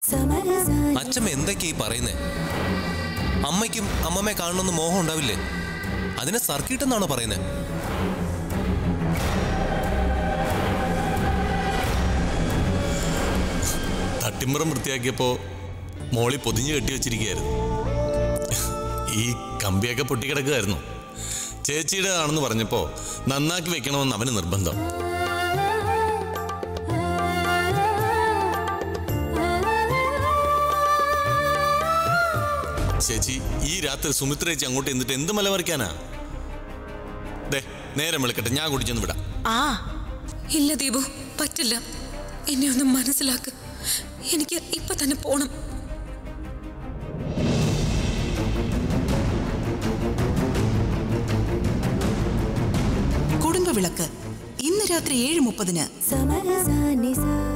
അച്ഛമ്മ എന്തൊക്കെയാ ഈ പറയുന്നേ അമ്മയ്ക്കും അമ്മമ്മയെ കാണണമെന്ന് മോഹം ഉണ്ടാവില്ലേ അതിനെ സർക്കിട്ട് എന്നാണോ പറയുന്നത് തട്ടിമ്പുറം വൃത്തിയാക്കിയപ്പോ മോളി പൊതിഞ്ഞു കെട്ടി വെച്ചിരിക്കുകയായിരുന്നു ഈ കമ്പിയൊക്കെ പൊട്ടിക്കിടക്കുകയായിരുന്നു ചേച്ചിയുടെ ആണെന്ന് പറഞ്ഞപ്പോ നന്നാക്കി വെക്കണമെന്ന് അവന് നിർബന്ധം ചേച്ചി ഈ രാത്രി സുമിത്ര ചേച്ചി അങ്ങോട്ട് എന്നിട്ട് എന്ത് മലമറിക്കാനാ ദേ നേരം വിളിക്കട്ടെ ഞാൻ കുടിച്ചെന്ന് വിടാം ആ ഇല്ല ദീപു പറ്റില്ല എന്നെ ഒന്ന് മനസ്സിലാക്ക് എനിക്ക് ഇപ്പൊ തന്നെ പോണം കുടുംബവിളക്ക് ഇന്ന് രാത്രി ഏഴ് മുപ്പതിന് സമരസാനിസ